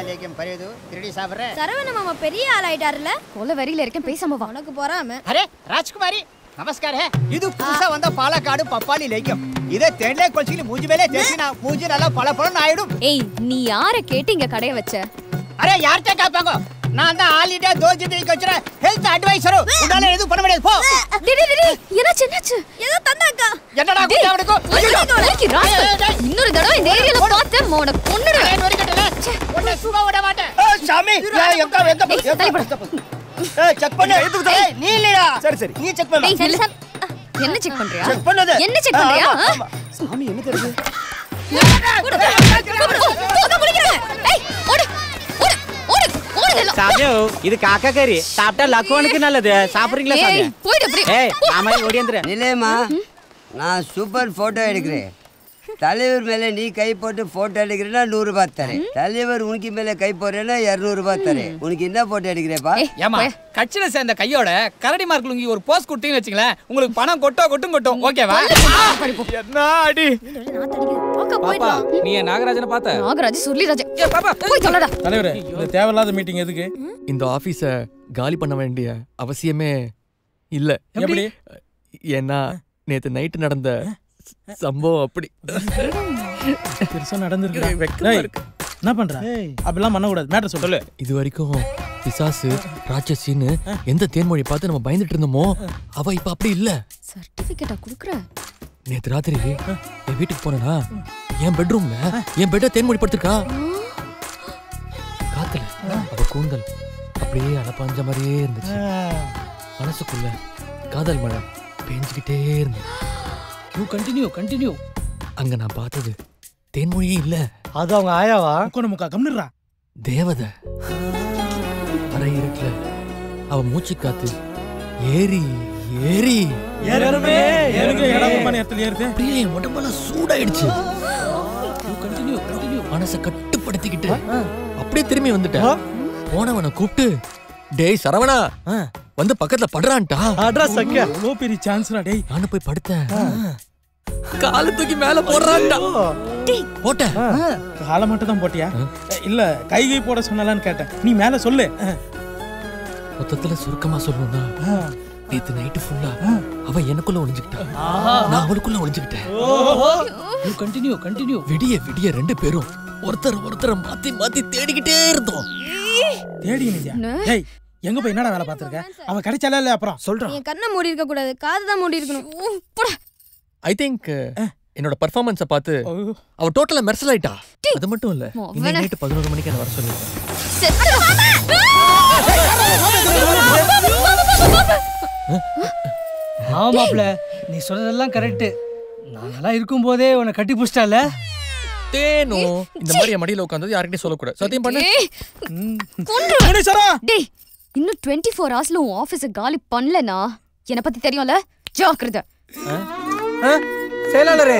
லேக்கியம் பரியது திருடி சாப்பிட்றேன் சரவண மாமா பெரிய ஆள் ஆயிட்டாருல கொலை வெறியில இருக்கேன் பேசாம வா உனக்கு பொறாம அரே ராஜ்குமாரி நமஸ்கார ஹே இது புதுசா வந்த பாலக்காடு பப்பாளி லேக்கியம் இதை தேன்லே கொல்சிக்கு மூஞ்சி மேலே தேசினா மூஞ்சி நல்லா பல பழம் ஆயிடும் ஏய் நீ யார கேட்டு இங்க கடைய வச்ச அரே யார்கிட்ட காப்பாங்க நான் தான் ஆல் இந்தியா தோஜி தேய்க்கு வச்சுற ஹெல்த் அட்வைசரும் உன்னால எதுவும் பண்ண முடியாது போ டேய் டேய் டேய் என்னாச்சு என்னாச்சு ஏதோ தந்தாக்கா என்னடா டேய், குட்டி அவனுக்கு ஐயோ! நாளைக்கு ராஸ்கல். ஏய், ஏய், ஏய். இன்னொரு தடவை இந்த ஏரியால பார்த்தேன் உன்னை கொன்னுடுவேன் ஏய், நொறுக்கிட்டல. உன்னை சும்மா விட மாட்டேன் சாமி ஏய், எங்க எங்க ஏய், தள்ளி ஏய் செக் பண்ணு ஏய், நீ இல்லடா சரி சரி நீ செக் பண்ணு டேய் நில்லு. என்ன செக் பண்றியா செக் பண்ணது என்ன செக் பண்றியா ஆமா, ஆ? ஆமா. சாமி என்ன தெரியுது ஓடு. ஓடு, ஓடு, குளிக்கிறாங்க. ஏய், ஓடு, ஓடு, ஓடு, ஓடுங்க எல்லாம். சாமியோ இது காக்கா கறி சாப்பிட்டா லக்குவனுக்கு நல்லது சாப்பிடுறீங்களா ஏய், சாமி போயிடு அப்படி. ஏய் ஆமா ஓடியாந்துரு நிலையம்மா நான் சூப்பர் போட்டோ எடுக்கிறேன் தலைவர் மேல நீ கை போட்டு போட்டோ எடுக்கிறேன்னா நூறு ரூபாய் தரேன் தலைவர் உனக்கு மேல கை போடுறேன்னா இருநூறு ரூபாய் தரேன் உனக்கு என்ன போட்டோ எடுக்கிறேப்பா ஏய், ஏமா போய். கட்சியில சேர்ந்த கையோட கரடி மார்க் லுங்கி ஒரு போஸ்ட் கொடுத்தீங்கன்னு வச்சுங்களேன் உங்களுக்கு பணம் கொட்டோ கொட்டும் கொட்டும் ஓகேவா என்ன அடி போக்க பாப்பா போயிடலாம் நீ என் நாகராஜனை பார்த்த நாகராஜ் சுருளிராஜ் ஏ பாப்பா போய் சொல்லடா தலைவரே இந்த தேவையில்லாத மீட்டிங் எதுக்கு இந்த ஆபீஸ காலி பண்ண வேண்டிய அவசியமே இல்ல எப்படி ஏன்னா நேத்து நைட்டு நடந்த சம்பவம் அப்படி பெருசா நடந்திருக்கு வெக்கமா டேய், இருக்கு. என்ன பண்ற அப்படிலாம் பண்ணக்கூடாது மேட்டர் சொல்லு இது வரைக்கும் பிசாசு ராட்சசின்னு எந்த தேன்மொழி பார்த்து நம்ம பயந்துட்டு இருந்தோமோ அவ இப்ப அப்படி இல்ல சர்டிபிகேட்டா குடுக்குற நேத்து ராத்திரி என் வீட்டுக்கு போனேனா என் பெட்ரூம்ல என் பெட்ட தேன்மொழி படுத்திருக்கா காத்துல அவ கூந்தல் அப்படியே அலப்பாஞ்ச மாதிரியே இருந்துச்சு மனசுக்குள்ள காதல் மழை பெஞ்சுக்கிட்டே இருந்தது யூ கண்டினியூ கண்டினியூ அங்க நான் பார்த்தது தேன்மொழியே இல்ல அது அவங்க ஆயாவா முக்கோண முக்கா கம்னுடுறா தேவதை அரை இருட்டுல அவ மூச்சு காத்து ஏறி ஏறி ஏறவே எனக்கு இடமான இடத்துல ஏறுது அப்படியே என் உடம்பெல்லாம் சூடாயிடுச்சு யூ கண்டினியூ கண்டினியூ மனசை கட்டுப்படுத்திக்கிட்டு அப்படியே திரும்பி வந்துட்டேன் போனவனை கூப்பிட்டு டேய் சரவணா வந்து பக்கத்துல படுறான்டா அட்ரஸ் சக்கியா எவ்வளோ பெரிய சான்ஸ்ரா டேய் நானும் போய் படுத்தேன் காலு தூக்கி மேல போடுறான்டா போட்டேன் காலை மட்டும் தான் போட்டியா இல்ல கை கை போட சொன்னலான்னு கேட்டேன் நீ மேல சொல்லு மொத்தத்துல சுருக்கமா சொல்லணும்னா நேத்து நைட்டு ஃபுல்லா அவ எனக்குள்ள ஒளிஞ்சுக்கிட்டா நான் அவளுக்குள்ள ஒளிஞ்சுக்கிட்டேன் யூ கண்டினியூ கண்டினியூ விடிய விடிய ரெண்டு பேரும் ஒருத்தர் ஒருத்தரை மாத்தி மாத்தி தேடிக்கிட்டே இருந்தோம் தேடி நிஜா டேய் எங்க போய் என்னடா வேலை பார்த்திருக்க அவன் கிடைச்சாலே இல்ல அப்புறம் சொல்றான் என் கண்ணை மூடி இருக்க கூடாது காது தான் மூடி இருக்கணும் உம், போடா. ஐ திங்க் என்னோட பர்ஃபார்மன்ஸை பார்த்து அவ டோட்டலா மெர்சல் ஆயிட்டா அது மட்டும் இல்ல மொவன. இன்னைக்கு நைட்டு பதினோரு மணிக்கு என்ன வர சொல்லிருக்கேன் செத்துடா. ஆமாப்ல நீ சொல்றதெல்லாம் கரெக்ட் நாங்கெல்லாம் இருக்கும்போதே உன்னை கட்டி புடிச்சிட்டால தேனோ இந்த மாதிரி என் மடியில உட்காந்து யார்கிட்டயும் சொல்லக்கூடாது சத்தியம் பண்ணு ஏய், கொன்றுவேன். டேய் இன்னும் டுவெண்ட்டி ஃபோர் ஹவர்ஸ்ல உன் ஆபீஸ காலி பண்ணலனா என்னை பத்தி தெரியும்ல ஜாக்கிரதை செயலாளரே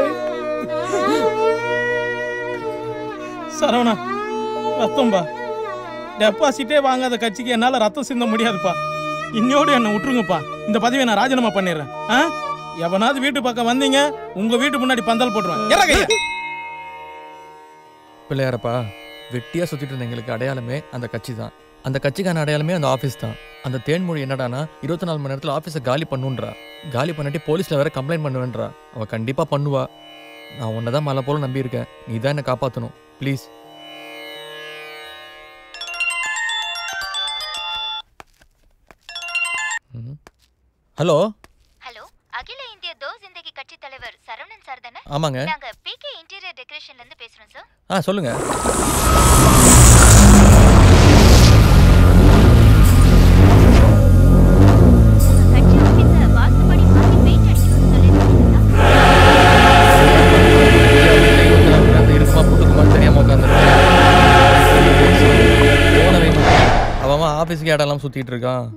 சரவணா ரத்தம்பா டெபாசிட்டே வாங்காத கட்சிக்கு என்னால ரத்தம் சிந்த முடியாதுப்பா இன்னையோடு என்னை விட்டுருங்கப்பா இந்த பதவியை நான் ராஜினாமா பண்ணிடுறேன் ஆ எவனாவது வீட்டு பக்கம் வந்தீங்க உங்க வீட்டு முன்னாடி பந்தல் போட்டுருவேன் இறங்க ஐயா. பிள்ளையாரப்பா வெட்டியா சுத்திட்டு இருந்த எங்களுக்கு அடையாளமே அந்த கட்சி தான் அந்த கட்சிக்கான அடையாளமே அந்த ஆபீஸ் தான் அந்த தேன்மொழி என்னடானா இருபத்தி நாலு மணி நேரத்துல ஆபீஸை காலி பண்ணுன்றா காலி பண்ணிட்டு போலீஸ்ல வேற கம்ப்ளைண்ட் பண்ணுவேன்றா அவ கண்டிப்பா பண்ணுவா நான் உன்னை தான் மலை போல நம்பி இருக்கேன் நீ தான் என்னை காப்பாத்தணும் ப்ளீஸ் ஹலோ ஹலோ அகில இந்திய தோ ஜிந்தகி கட்சி தலைவர் சரவணன் சார் தானே ஆமாங்க நாங்க பிகே இன்டீரியர் டெக்கரேஷன்ல இருந்து பேசுறோம் சார் ஆ சொல்லுங்க கட்சி ஆபீஸ வாஸ்துபடி மாத்தி பெயிண்ட் அடிக்கணும்னு சொல்லிருக்கீங்களா அந்த இருக்குமா புட்டுக்குமான்னு தெரியாம உட்காந்துருக்கேன் அவன் ஆஃபீஸுக்கு இடம்லாம் சுத்திட்டு இருக்கான்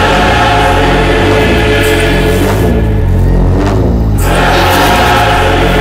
ஆ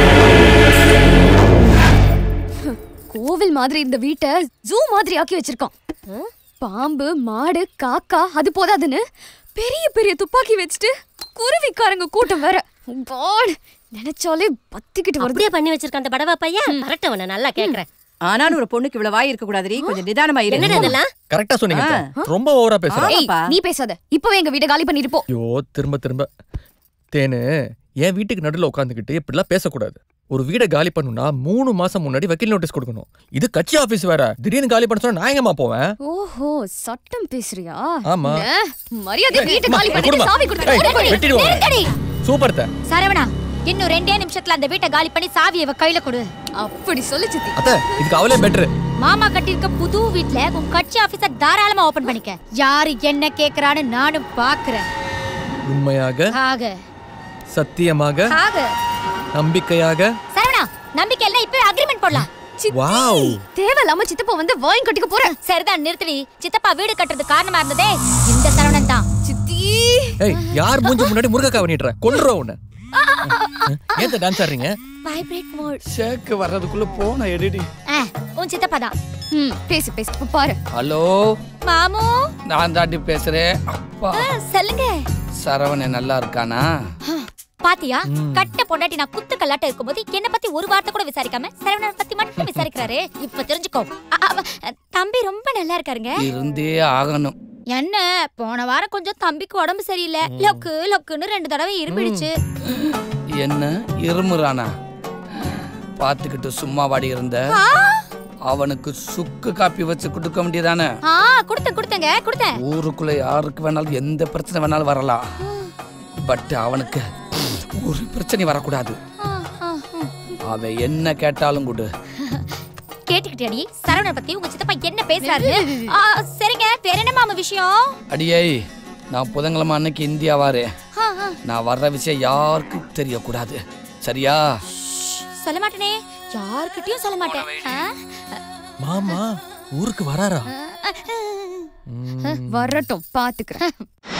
மாதிரி இந்த வீட்டை ஜூ மாதிரி ஆக்கி வச்சிருக்கான் பாம்பு மாடு காக்கா அது போதாதுன்னு பெரிய பெரிய துப்பாக்கி வச்சுட்டு குருவிக்காரங்க கூட்டம் வேற God, நினைச்சாலே பத்திக்கிட்டு வருது அப்படியே பண்ணி வச்சிருக்க அந்த படவா பையன் கரெக்ட் உன்னை நல்லா கேக்குறேன் ஆனாலும் ஒரு பொண்ணுக்கு இவ்வளவு வாய் இருக்க கூடாதுரி கொஞ்சம் நிதானமா இரு என்னடா இதெல்லாம் கரெக்டா சொன்னீங்க அத்தை. ரொம்ப ஓவரா பேசுற ஏய் நீ பேசாத இப்பவே எங்க வீட்டை காலி பண்ணிட்டு போ ஐயோ திரும்ப திரும்ப தேனு என் வீட்டுக்கு நடுவில் உட்காந்துக்கிட்டு இப்படிலாம் பேசக்கூடாது ஒரு வீடை காலி பண்ணுனா மூணு மாசம் முன்னாடி வக்கீல் நோட்டீஸ் கொடுக்கணும் இது கட்சி ஆபீஸ் வேற திடீர்னு காலி பண்ண சொன்னா நான் எங்கம்மா போவேன் ஓஹோ சட்டம் பேசுறியா ஆமா. என்ன? மரியாதை வீட்டை காலி அம்மா, பண்ணிட்டு கொடும்மா. சாவி ஏய், கொடுத்து வெட்டிடுவாங்க. நிறுத்தடி. சூப்பர் தே சரவணா இன்னும் ரெண்டே நிமிஷத்துல அந்த வீட்டை காலி பண்ணி சாவியை இவ கையில கொடு அப்படி சொல்லு சித்தி அத்தை இதுக்கு அவளே பெட்ரு மாமா கட்டியிருக்க புது வீட்ல உன் கட்சி ஆபீஸ தாராளமா ஓபன் பண்ணிக்க யாரு என்ன கேக்குறான்னு நானும் பாக்குறேன் உண்மையாக ஆக சத்தியமாக ஆக நம்பிக்கையாக சரவணா நம்பிக்கை எல்லாம் இப்பவே அக்ரிமெண்ட் போடலாம் வாவ் தேவையில்லாம சித்தப்பா வந்து வாங்கி கட்டிக்க போற சரிதான் நிறுத்தடி சித்தப்பா வீடு கட்டுறது காரணமா இருந்ததே இந்த சரவணன் தான் சித்தி ஏய் யார் மூஞ்சி முன்னாடி முருகக்கா பண்ணிடுற கொன்றுற உன்னை ஏன் டான்ஸ் ஆடுறீங்க வைப்ரேட் மோட் ஷேக்கு வர்றதுக்குள்ள போன எடுடி உன் சித்தப்பா தான் ம் பேசு பேசு இப்ப பாரு ஹலோ மாமு நான் தாண்டி பேசுறேன் அப்பா ஆ, சொல்லுங்க சரவணன் நல்லா இருக்கானா பாத்தியா கட்ட பொண்டாட்டி நான் குத்து கல்லாட்ட இருக்கும்போது என்ன பத்தி ஒரு வார்த்தை கூட விசாரிக்காம சரவணன் பத்தி மட்டும் விசாரிக்கிறாரு இப்ப தெரிஞ்சுக்கோ அ, அவ- தம்பி ரொம்ப நல்லா இருக்காருங்க இருந்தே ஆகணும் என்ன போன வாரம் கொஞ்சம் தம்பிக்கு உடம்பு சரியில்லை லொக்கு லொக்குன்னு ரெண்டு தடவை இருமிடுச்சு என்ன இருமுறானா பார்த்துக்கிட்டு சும்மா வாடி இருந்த அவனுக்கு சுக்கு காப்பி வச்சு கொடுக்க வேண்டியதானே ஆ கொடுத்தேன் கொடுத்தேங்க கொடுத்தேன் ஊருக்குள்ள யாருக்கு வேணாலும் எந்த பிரச்சனை வேணாலும் வரலாம் பட் அவனுக்கு ஒரு பிரச்சனை வரக்கூடாது ஆ, ஆ, ம். அவன் என்ன கேட்டாலும் கொடு கேட்டுக்கிட்டேடி சரவணன் பத்தி உங்க சித்தப்பா என்ன பேசுறாரு ஆ, சரிங்க வேற என்ன மாமா விஷயம் அடியே நான் புதன்கிழமை அன்னைக்கு இந்தியா வாரேன் ஆ, ஆ. நான் வர்ற விஷயம் யாருக்கும் தெரியக்கூடாது சரியா சொல்ல மாட்டேனே யார்கிட்டயும் சொல்ல மாட்டேன் ஆ? மாமா ஊருக்கு வராரா வரட்டும் பாத்துக்கிறேன்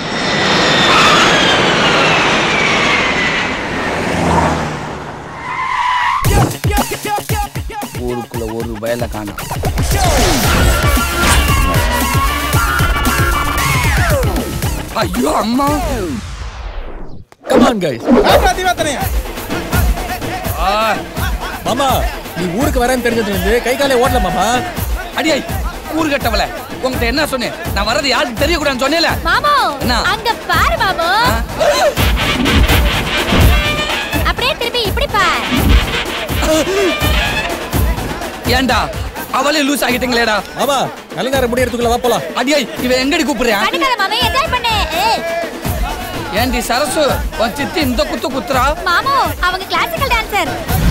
ஊருக்குள்ள ஒரு வயலை காணும் ஐயோ அம்மா கம் ஆன் கைஸ் ஆ, மாமா நீ ஊருக்கு வரேன்னு தெரிஞ்சதுல இருந்து கை காலே ஓடல மாமா அடியை ஊரு கட்டவல உங்ககிட்ட என்ன சொன்னேன் நான் வர்றது யாருக்கு தெரியக்கூடாதுன்னு சொன்னேல மாமோ என்ன? அங்க பாரு மாமோ அப்படியே திருப்பி இப்படி பார் ஏன்டா அவளே லூஸ் ஆகிட்டீங்களேடா மாமா அலங்காரம் முடியறதுக்குள்ள வா போலாம் அடியை இவன் எங்கடி கூப்பிடுறான் கண்டுக்காத மாமா என்ஜாய் பண்ணு ஏய், ஏண்டி சரசு உன் சித்தி இந்த குத்து குத்துறா மாமோ அவங்க கிளாசிக்கல் டான்சர்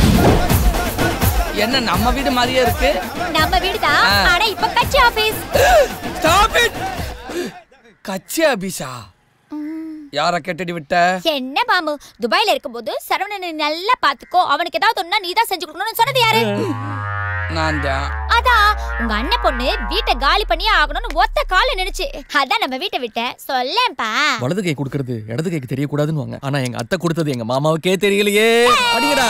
என்ன நம்ம வீடு மாதிரியே இருக்கு நம்ம வீடு தான் ஆ. ஆனா இப்ப கட்சி ஆபீஸ் ஸ்டாப் இட் கச்சி அபிஷா யார கேட்டுடி விட்ட என்ன மாமு துபாயில இருக்கும்போது சரவணனை நல்லா பாத்துக்கோ அவனுக்கு ஏதாவது ஒண்ணா நீ தான் செஞ்சு கொடுக்கணும்னு சொன்னது யாரு நான் தான் அதான் உங்க அண்ணன் பொண்ணு வீட்டை காலி பண்ணியே ஆகணும்னு ஒத்த கால நினைச்சு அதான் நம்ம வீட்டை விட்டேன் சொல்லேன்ப்பா வலது கை கொடுக்கறது இடது கைக்கு தெரியக்கூடாதுன்னு வாங்க ஆனா எங்க அத்தை கொடுத்தது எங்க மாமாவுக்கே தெரியலையே அடிங்கடா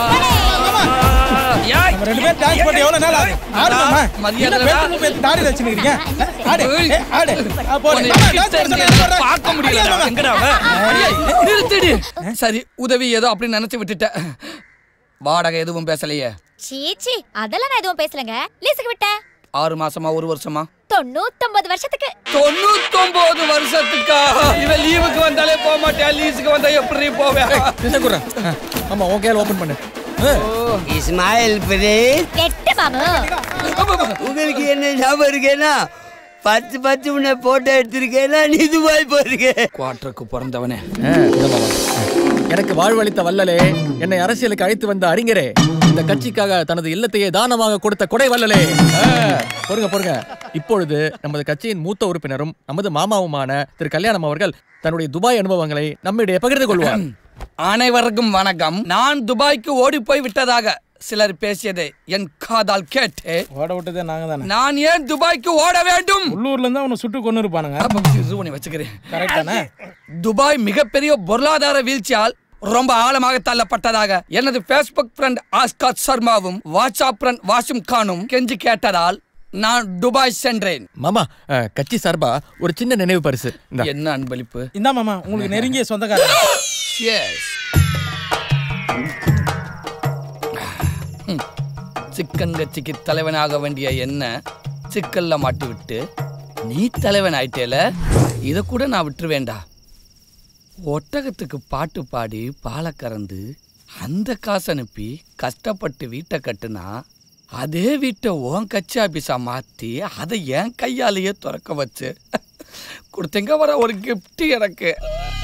நம்ம ரெண்டு பேரும் டான்ஸ் பண்ணி எவ்வளவு நாள் ஆகுது ஆடுமா மரியாதை என்ன பெட்ரூம் பேத்து தாடி வச்சுக்கிறீங்க ஆடு ஏ, ஆடு ஆ, போடு உன்னை மாமா, கிட்ட dance பண்ண இருந்து சொன்னா என்னால பார்க்க முடியலடா. மாமா. எங்கடா அவன்? அடியே, நிறுத்துடி. சரி உதவி ஏதோ அப்படி நினைச்சு விட்டுட்டேன் வாடகை எதுவும் பேசலையே சீச்சி அதெல்லாம் நான் எதுவும் பேசலங்க லீஸுக்கு விட்டேன் ஆறு மாசமா ஒரு வருஷமா தொண்ணூத்தொன்பது வருஷத்துக்கு தொண்ணூத்தொன்பது வருஷத்துக்கா இவன் லீவுக்கு வந்தாலே போக மாட்டேன் லீஸுக்கு வந்தா எப்படி போவேன் குர்ரா ஆமா உன் கையில ஓபன் பண்ணு இஸ்மாயில் பிரேஸ் கெட்ட மாமு உங்களுக்கு என்ன ஞாபகம் இருக்கேனா பத்து பத்து உன்னை போட்டோ எடுத்திருக்கேனா நீ துபாய் போயிருக்க குவார்டருக்கு பிறந்தவனே ஆ, இந்த மாமா. எனக்கு வாழ்வளித்த வல்லலே என்னை அரசியலுக்கு அழைத்து வந்த அறிஞரே இந்த கட்சிக்காக தனது இல்லத்தையே தானமாக கொடுத்த கொடை வல்லலே ஆ, பொறுங்க பொறுங்க இப்பொழுது நமது கட்சியின் மூத்த உறுப்பினரும் நமது மாமாவுமான திரு கல்யாணம் அவர்கள் தன்னுடைய துபாய் அனுபவங்களை நம்மிடையே பகிர்ந்து கொள்வார் அனைவருக்கும் வணக்கம் நான் துபாய்க்கு ஓடி போய் விட்டதாக சிலர் பேசியதை என் காதால் கேட்டு ஓட விட்டதே நாங்க தானே நான் ஏன் துபாய்க்கு ஓட வேண்டும் உள்ளூர்ல இருந்தா அவனை சுட்டு கொண்டு இருப்பானுங்க அப்ப இது உன்னை வச்சுக்கிறேன் கரெக்ட் தானே துபாய் மிகப்பெரிய பொருளாதார வீழ்ச்சியால் ரொம்ப ஆழமாக தள்ளப்பட்டதாக எனது ஃபேஸ்புக் ஃப்ரெண்ட் ஆஸ்கார் சர்மாவும் வாட்ஸ்அப் ஃப்ரெண்ட் வாசிம் கானும் கெஞ்சி கேட்டதால் நான் துபாய் சென்றேன் மாமா அஹ், கட்சி சார்பா ஒரு சின்ன நினைவு பரிசு இந்தா. என்ன அன்பளிப்பு இந்தா மாமா உங்களுக்கு நெருங்கிய சொந்தக்காரர் Yes. ம். சிக்கன் கட்சிக்கு தலைவனாக வேண்டிய என்ன சிக்கல்ல மாட்டி விட்டு நீ தலைவன் ஆயிட்டேல இதை கூட நான் விட்டுருவேண்டா ஒட்டகத்துக்கு பாட்டு பாடி பாலை கறந்து அந்த காசு அனுப்பி கஷ்டப்பட்டு வீட்டை கட்டுனா அதே வீட்டை உன் கட்சி ஆபீஸா மாத்தி அதை என் கையாலேயே திறக்க வச்சு கொடுத்தீங்க வர ஒரு gift எனக்கு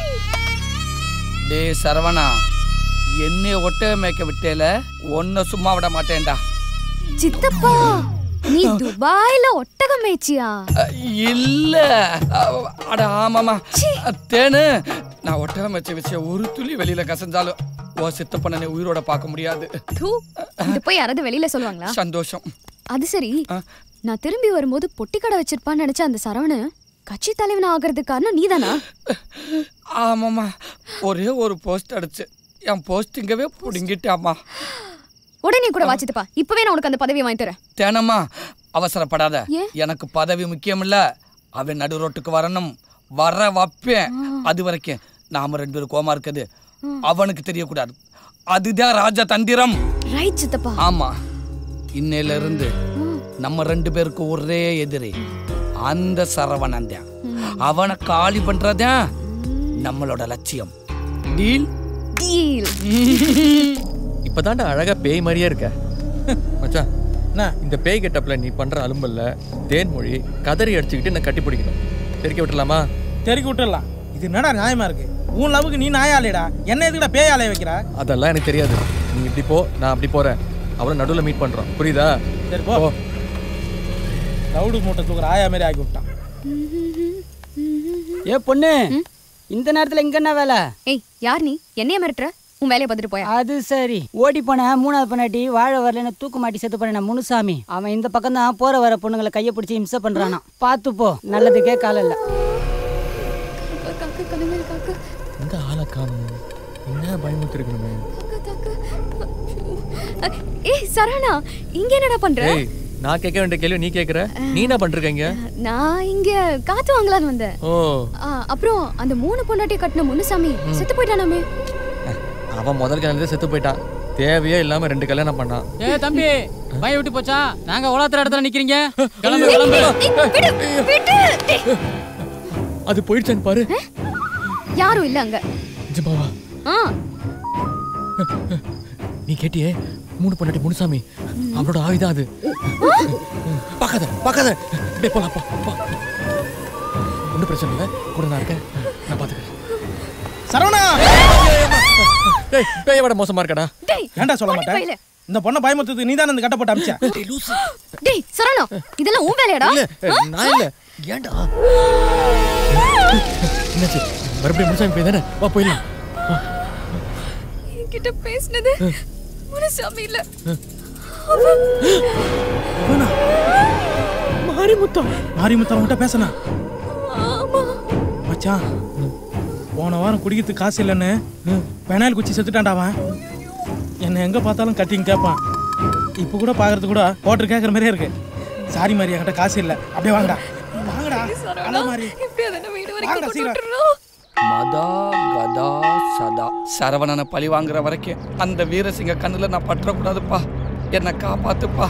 டே சரவணா என்னை ஒட்டக மேய்க்க விட்டேல ஒன்ன சும்மா விட மாட்டேன்டா சித்தப்பா நீ துபாயில ஒட்டகம் மேய்ச்சியா இல்ல அ- அட ஆமாமா தேனு நான் ஒட்டகம் மேய்ச்ச விஷயம் ஒரு துளி வெளியில கசஞ்சாலும் ஓ சித்தப்பண்ணனை உயிரோட பார்க்க முடியாது தூ இது போய் யாராவது வெளியில சொல்லுவாங்களா சந்தோஷம் அது சரி நான் திரும்பி வரும்போது பொட்டி கடை வச்சிருப்பான்னு நினைச்ச அந்த சரவண கட்சி தலைவன் ஆகிறதுக்கு காரணம் நீதானா ஆமாமா ஒரே ஒரு போஸ்ட் அடிச்சு என் போஸ்டிங்கவே புடுங்கிட்டாமா உடனே கூட வாச்சித்துப்பா இப்பவே நான் உனக்கு அந்த பதவியை வாங்கி தரேன் தேனம்மா அவசரப்படாத ஏன்? எனக்கு பதவி முக்கியம் இல்ல அவன் நடு ரோட்டுக்கு வரணும் வர வைப்பேன் அது வரைக்கும் நாம ரெண்டு பேரும் கோமா இருக்குது அவனுக்கு தெரியக்கூடாது அதுதான் ராஜ தந்திரம் ரைட் சித்தப்பா ஆமா இன்னையில இருந்து நம்ம ரெண்டு பேருக்கு ஒரே எதிரி அந்த சரவணன் தான் அவனை காலி பண்றதான் நம்மளோட லட்சியம் டீல் டீல் இப்பதான்டா அழகா பேய் மாதிரியே இருக்க மச்சான் இந்த பேய் கெட்டப்ல நீ பண்ற அலும்பல்ல தேன்மொழி கதறி அடிச்சுக்கிட்டு என்ன கட்டி பிடிக்கணும் தெறிக்க விட்டுலாமா தெருக்கி விட்டுடலாம் இது என்னடா நியாயமா இருக்கு உன் லவ்வுக்கு நீ நாயாலேடா என்ன எதுக்குடா பேயாலே வைக்கிற அதெல்லாம் எனக்கு தெரியாது நீ இப்படி போ நான் அப்படி போறேன் அவளை நடுவுல மீட் பண்றோம் புரியுதா சரி போ ரவுடு மூட்டை தூக்குற ஆயா மாதிரி ஆக்கி விட்டான் ஏ பொண்ணு இந்த நேரத்துல இங்க என்ன வேலை ஏய் யார் நீ என்னைய மிரட்டுற உன் வேலையை பார்த்துட்டு போயா அது சரி ஓடி போன மூணாவது பொண்ணாட்டி வாழ வரலன்னு தூக்கு மாட்டி செத்து பண்ண முனுசாமி அவன் இந்த பக்கம் தான் போற வர பொண்ணுங்களை கையை பிடிச்சி இம்சை பண்றானா பார்த்து போ நல்லதுக்கே காலம் இல்ல காக்கு கனவேல் காக்கு இந்த ஆளை காணும் என்ன பயமுத்து இருக்கணுமே ஏய் சரவணா இங்க என்னடா பண்ற ஏய் நான் கேட்க வேண்டிய கேள்வி நீ கேக்குற நீ என்ன பண்றீங்க நான் இங்க காத்து வாங்கலாம்னு வந்தேன் ஓ ஆ, அப்புறம் அந்த மூணு பொண்டாட்டி கட்டின முனுசாமி செத்து போயிட்டானாமே அவன் முதல் கல்யாணத்துல செத்து போயிட்டான் தேவையே இல்லாம ரெண்டு கல்யாணம் பண்ணான் ஏ தம்பி பய விட்டு போச்சா நாங்க உலகத்துல இடத்துல நிக்கிறீங்க கிளம்பு கிளம்பு அது போயிடுச்சான்னு பாரு யாரும் இல்ல அங்க ஜிபாவா ஆ நீ கேட்டியே மூணு பொண்டாட்டி முனுசாமி அவளோட ஆயுதம் அது பார்க்காத பார்க்காத அப்படியே போலாம் போ போ ஒன்றும் பிரச்சனை இல்லை கூட நான் இருக்கேன் நான் பார்த்துக்கிறேன் சரவணா டேய் பேய விட மோசமா இருக்கடா ஏன்டா சொல்ல போடி மாட்டேன் பையல. இந்த பொண்ணை பயமுத்துறதுக்கு நீ தானே இந்த கட்டப்பட்ட அமிச்ச டேய் சரவணா இதெல்லாம் உன் வேலையாடா இல்ல ஆ? நான் இல்ல ஏன்டா என்னாச்சு மறுபடியும் முனுசாமி போய் தானே வா போயிடலாம் என்கிட்ட பேசினது முனுசாமி இல்ல மாரிமுத்தம் மாரிமுத்தம் கிட்ட பேசணும் ஆமா மச்சான் போன வாரம் குடிக்கிறதுக்கு காசு இல்லைன்னு பெனாயில் குச்சி செத்துட்டான்டா அவன் என்னை எங்க பார்த்தாலும் கட்டிங் கேட்பான் இப்போ கூட பார்க்கறது கூட போட்டு கேட்குற மாதிரியே இருக்கு சாரி மாதிரி என்கிட்ட காசு இல்லை அப்படியே வாங்கடா வாங்கடா அழ மாதிரி வாங்கடா சீக்கிரம் மதா கதா சதா சரவணனை பழி வாங்குற வரைக்கும் அந்த வீரசிங்க கண்ணுல நான் பற்றக்கூடாதுப்பா என்னை காப்பாத்துப்பா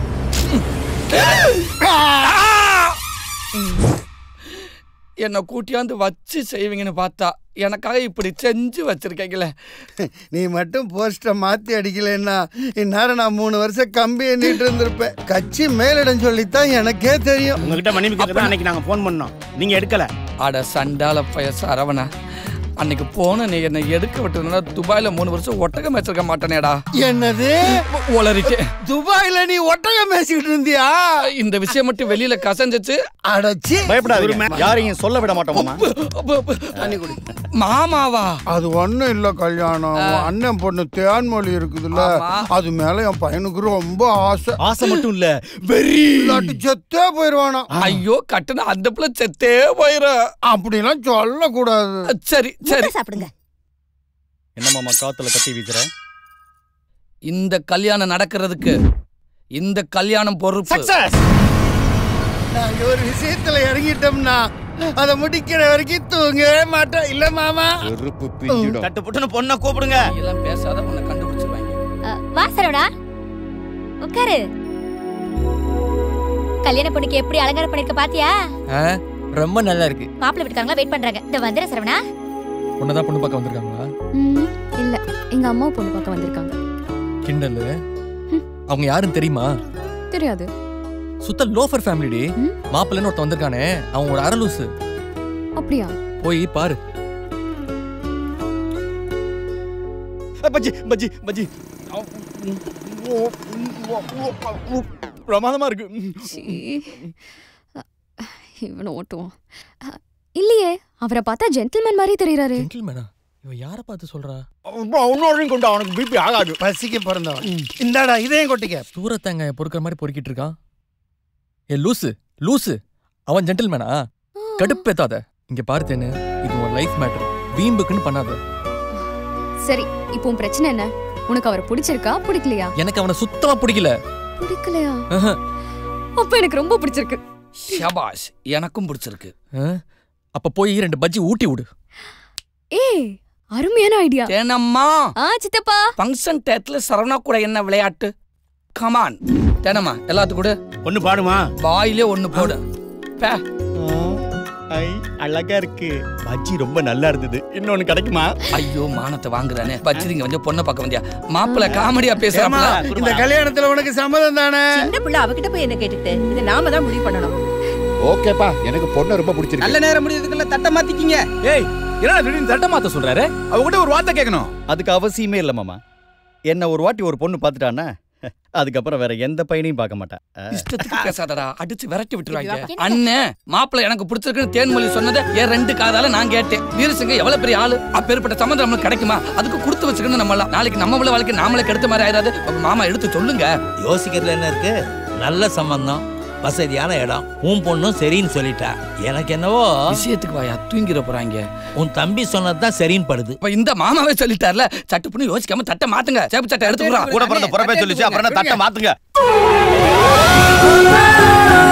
என்னை கூட்டியாந்து வச்சு செய்வீங்கன்னு பார்த்தா எனக்காக இப்படி செஞ்சு வச்சிருக்கீங்களே நீ மட்டும் போஸ்டரை மாத்தி அடிக்கலைன்னா இந்நேரம் நான் மூணு வருஷம் கம்பி எண்ணிட்டு இருந்திருப்பேன் கட்சி மேலிடம் சொல்லித்தான் எனக்கே தெரியும் உங்ககிட்ட மன்னிப்பு கேட்க தான் அன்னைக்கு நாங்க ஃபோன் பண்ணோம் நீங்க எடுக்கல அட சண்டால பய சரவணா அன்னைக்கு போன நீ என்னை எடுக்க விட்டதுனா துபாயில மூணு வருஷம் ஒட்டகம் வச்சிருக்க மாட்டேனேடா என்னது உளறிட்டு துபாயில நீ ஒட்டகம் பேசிக்கிட்டு இருந்தியா இந்த விஷயம் மட்டும் வெளியில கசஞ்சிச்சு அடச்சி பயப்படாதீங்க யாரையும் சொல்ல விட மாட்டோமா மாமாவா அது ஒண்ணும் இல்ல கல்யாணம் உன் அண்ணன் பொண்ணு தேன்மொழி இருக்குதுல்ல அது மேல என் பையனுக்கு ரொம்ப ஆசை ஆசை மட்டும் இல்ல வெறி இல்லாட்டி செத்தே போயிருவானா ஐயோ கட்டுன அந்த பிள்ளை செத்தே போயிரும் அப்படிலாம் சொல்லக்கூடாது சரி சரி சாப்பிடுங்க என்ன மாமா காத்துல கட்டி வீசுற இந்த கல்யாணம் நடக்கிறதுக்கு இந்த கல்யாணம் பொறுப்பு நாங்க ஒரு விஷயத்துல இறங்கிட்டோம்னா அதை முடிக்கிற வரைக்கும் தூங்கவே மாட்டோம் இல்ல மாமா செருப்பு கட்டு புட்டுன்னு பொண்ணை கூப்பிடுங்க எல்லாம் பேசாத உன்னை கண்டுபிடிச்சிருவாங்க அ, வா சரவணா உட்காரு கல்யாண பொண்ணுக்கு எப்படி அலங்காரம் பண்ணிருக்க பாத்தியா ஆ, ரொம்ப நல்லா இருக்கு மாப்பிள்ளை வீட்டுக்காரங்களா வெயிட் பண்றாங்க இந்த வந்துற சரவணா உன்னதான் பொண்ணு பார்க்க வந்திருக்காங்களா ம், இல்ல எங்க அம்மா பொண்ணு பார்க்க வந்திருக்காங்க கிண்டல் அவங்க யாருன்னு தெரியுமா தெரியாது சுத்த லோஃபர் ஃபேமிலிடி மாப்பிள்ளைன்னு ஒருத்தன் வந்திருக்கானே அவன் ஒரு அரலூசு அப்படியா போய் பாரு பஜ்ஜி பஜ்ஜி பஜ்ஜி பிரமாதமா இருக்கு சீ. இவனை ஓட்டுவோம் அ, இல்லையே அவரை பார்த்தா ஜென்டில்மேன் மாதிரி தெரியறாரு ஜென்டில்மேனா இவன் யாரை பார்த்து சொல்றா இன்னொரு கொண்டு அவனுக்கு பிபி ஆகாது பசிக்கு பிறந்தவன் இந்தாடா இதையும் கொட்டிக்க சூரத்தேங்காய பொறுக்கிற மாதிரி பொறுக்கிட்டு இருக்கான் ஏ லூசு லூசு அவன் ஜென்டில்மேனா கடுப்பேத்தாத இங்க பார்த்தேன்னு இது உன் லைஃப் மேட்டர் வீம்புக்குன்னு பண்ணாத சரி இப்போ உன் பிரச்சனை என்ன உனக்கு அவரை பிடிச்சிருக்கா பிடிக்கலையா எனக்கு அவனை சுத்தமா பிடிக்கல பிடிக்கலையா ஆஹா. அப்ப எனக்கு ரொம்ப பிடிச்சிருக்கு ஷபாஷ் எனக்கும் பிடிச்சிருக்கு ஆ? அப்ப போய் ரெண்டு பஜ்ஜி ஊட்டி விடு ஏய் அருமையான ஐடியா தேனம்மா ஆ சித்தப்பா ஃபங்க்ஷன் டயத்துல சரவணா கூட என்ன விளையாட்டு கமான் தேனம்மா எல்லாத்துக்கும் கூட ஒண்ணு பாடுமா வாயிலே ஒண்ணு போடு பே. ஐ அழகா இருக்கு பஜ்ஜி ரொம்ப நல்லா இருந்தது இன்னொன்னு கிடைக்குமா ஐயோ மானத்தை வாங்குறானே பச்சிரிங்க வந்து பொண்ணை பார்க்க வந்தியா மாப்பிள்ள காமெடியா பேசுறாமா ஏம்மா, இந்த கல்யாணத்துல உனக்கு சம்மதம் தானே சின்ன பிள்ளை அவகிட்ட போய் என்ன கேட்டுக்கிட்டு இதை நாம தான் முடிவு பண்ணணும் ஓகேப்பா எனக்கு பொண்ணு ரொம்ப பிடிச்சிருக்கு நல்ல நேரம் முடியறதுக்குள்ள தட்டை மாத்திக்கிங்க ஏய் என்னடா திடீர்னு தட்டை மாத்த சொல்றாரு அவகிட்ட ஒரு வார்த்தை கேட்கணும் அதுக்கு அவசியமே இல்ல மாமா என்ன ஒரு வாட்டி ஒரு பொண்ணு பார்த்துட்டான்னா அதுக்கப்புறம் வேற எந்த பையனையும் பார்க்க மாட்டேன் இஷ்டத்துக்கு பேசாதடா அடிச்சு விரட்டி விட்டுருவாங்க அண்ணன் மாப்பிள்ள எனக்கு பிடிச்சிருக்குன்னு தேன்மொழி சொன்னதை என் ரெண்டு காதால நான் கேட்டேன் வீரசிங்க எவ்வளவு பெரிய ஆளு அப்பேற்பட்ட சம்மந்தம் நம்மளுக்கு கிடைக்குமா அதுக்கு கொடுத்து வச்சுக்கணும் நம்ம எல்லாம் நாளைக்கு நம்ம உள்ள வாழ்க்கை நாமளே கெடுத்த மாதிரி ஆயிடாது உங்க மாமா எடுத்து சொல்லுங்க யோசிக்கிறதுல என்ன இருக்கு நல்ல சம்பந்தம் வசதியான இடம் உன் பொண்ணும் சரின்னு சொல்லிட்டா எனக்கு என்னவோ விஷயத்துக்கு வாயா தூங்கிட போறாங்க உன் தம்பி சொன்னதுதான் சரின்னு படுது இப்ப இந்த மாமாவே சொல்லிட்டார்ல சட்டு பண்ணி யோசிக்காம தட்டை மாத்துங்க சேப்பு சட்டை எடுத்து கூட பிறந்த புறப்பே சொல்லிச்சு அப்புறம் என்ன தட்டை மாத்துங்க